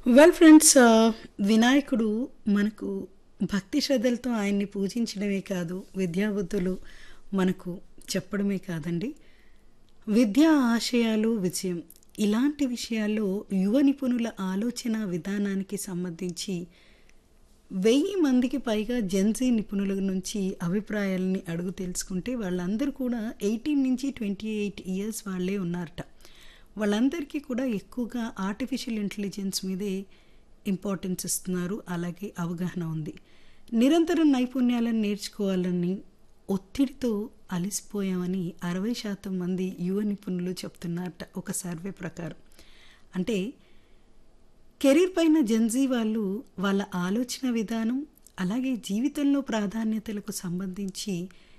well friends వినాయకుడు మనకు భక్తి శ్రద్ధలతో ఆయన్ని పూజించడమే కాదు విద్యాబుద్ధులు మనకు చెప్పడమే కాదండి విద్యా ఆశయాలు విజయం ఇలాంటి విషయాల్లో యువ నిపుణుల ఆలోచన విధానానికి సంబంధించి వెయ్యి మందికి పైగా జెన్జీ నిపుణుల నుంచి అభిప్రాయాలని అడుగు తెలుసుకుంటే వాళ్ళందరూ కూడా ఎయిటీన్ నుంచి ట్వంటీ ఎయిట్ ఇయర్స్ వాళ్ళే ఉన్నారట వాళ్ళందరికీ కూడా ఎక్కువగా ఆర్టిఫిషియల్ ఇంటెలిజెన్స్ మీదే ఇంపార్టెన్స్ ఇస్తున్నారు అలాగే అవగాహన ఉంది నిరంతరం నైపుణ్యాలను నేర్చుకోవాలని ఒత్తిడితో అలసిపోయామని అరవై శాతం మంది యువ నిపుణులు చెప్తున్నారట ఒక సర్వే ప్రకారం అంటే కెరీర్ పైన జెన్జీ వాళ్ళు వాళ్ళ ఆలోచన విధానం అలాగే జీవితంలో ప్రాధాన్యతలకు సంబంధించి